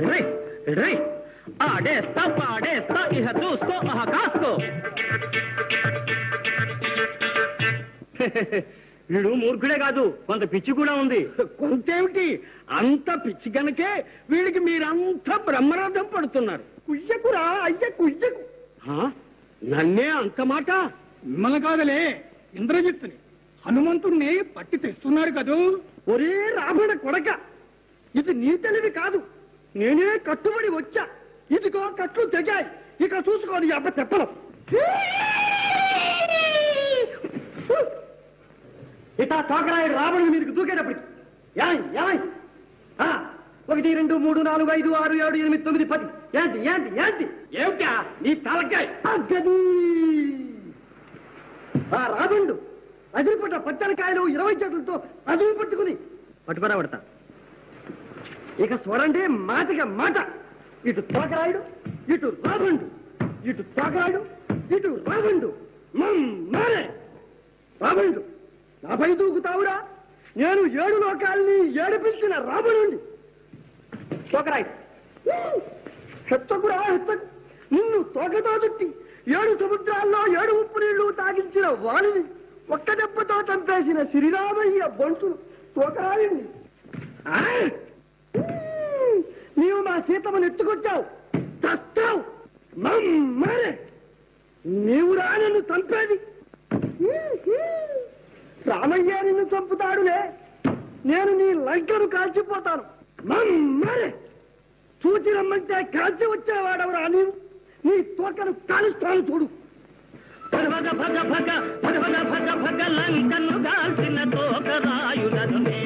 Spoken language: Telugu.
రే రే ఆడేస్తా పాడేస్తా ఇహ చూసుకో అహ కాసుకో వీడు మూర్ఖుడే కాదు కొంత పిచ్చి కూడా ఉంది కొంతేమిటి అంత పిచ్చి గనకే వీడికి మీరంతా బ్రహ్మరథం పడుతున్నారు కుయ్యకురా అయ్య కుయ్యకు హా? నన్నే అంత మాట మిమ్మల్ని కాదలే ఇంద్రజిత్తుని హనుమంతుణ్ణి పట్టి తెస్తున్నారు కదూ ఒరే రావణ కొడక ఇది నీ తెలివి కాదు నేనే కట్టుబడి వచ్చా ఇదిగో కట్లు తెగాయి ఇక చూసుకోని అబ్బ తెప్పలు ఇట తోకరాయుడు రావణుడి మీదకి దూకేటప్పటికి ఏయ్, ఏయ్? ఆ, ఒకటి రెండు మూడు నాలుగు ఐదు ఆరు ఏడు ఎనిమిది తొమ్మిది పది ఏంటి ఏంటి ఏంటి ఏమిటా నీ తలకాయ అగ్గది ఆ రావణుడు అదిరిపడ్డ పచ్చనికాయలు ఇరవై చేతులతో అదుపు పట్టుకుని పట్టుకురా పడతా ఇక స్వరండే మాటగా మాట ఇటు తోకరాయుడు ఇటు రావణుడు ఇటు తోకరాయుడు ఇటు రావణుడు మారే రావణుడు నాపై దూకుతావురా నేను ఏడు లోకాల్ని ఏడిపించిన రావణుండి తోకరాయుడు హెత్తకురా హెత్తకు నిన్ను తోకతో చుట్టి ఏడు సముద్రాల్లో ఏడు ఉప్పు నీళ్లు తాగించిన వాణిని ఒక్క దెబ్బతో చంపేసిన శ్రీరామయ్య బంటును తోకరాయుడిని ఆ! నీవు మా సీతమ్మను ఎత్తుకొచ్చావు చస్తావు మరే నీవు రా నన్ను చంపేది రామయ్య నిన్ను చంపుతాడులే నేను నీ లంకను కాల్చిపోతాను మరే చూచి రమ్మంటే కాల్చి వచ్చేవాడవరా నీవు నీ తోకను కాలుస్తాను చూడు భగ భగ భగ భగ భగ భగ భగ లంకను దాల్చిన తోకరాయుడను నే